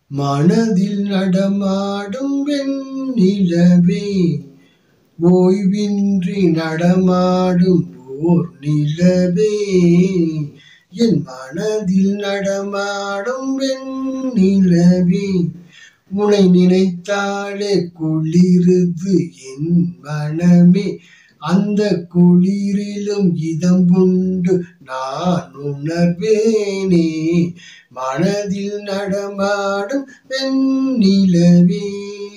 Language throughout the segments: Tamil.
மனதில் நடமாடும் வெண்ணிலவே ஓய்வின்றி நடமாடும் ஓர் நிலவே என் மனதில் நடமாடும் வெண்ணிலவே உனை நினைத்தாலே குளிருது என் மனமே அந்த குளிரிலும் இதம் உண்டு நான் உணர்வேனே மனதில் நடமாடும் வெண்ணிலவே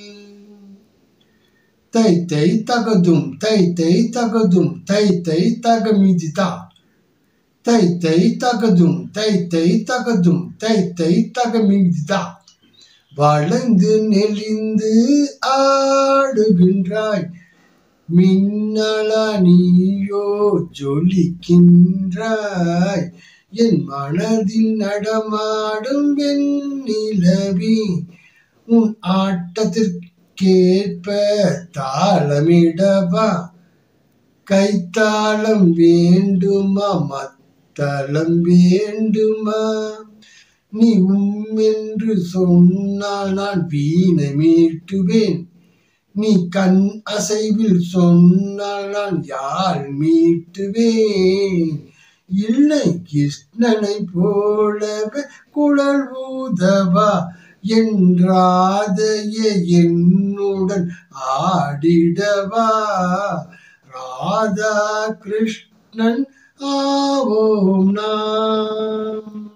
தை தை தகதும் தை தை தகதும் தை தை தகமிதிதா தை தை தகதும் தை தை தகதும் தை தை தகமிதிதா வளைந்து நெளிந்து ஆடுகின்றாய் மின்னலா நீயோ ஜொலிக்கின்றாய் என் மனதில் நடமாடும் வெண்ணிலவே உன் ஆட்டத்திற்கேற்ப தாளமிடவா கைத்தாளம் வேண்டுமா மத்தளம் வேண்டுமா நீ உம் என்று சொன்னால் நான் வீணை மீட்டுவேன் நீ கண் அசைவில் சொன்னால் நான் யாழ் மீட்டுவேன் இல்லை கிருஷ்ணனை போலவே குழல் ஊதவா என்றாதைய என்னுடன் ஆடிடவா ராதா கிருஷ்ணன் ஆவோம் நாம்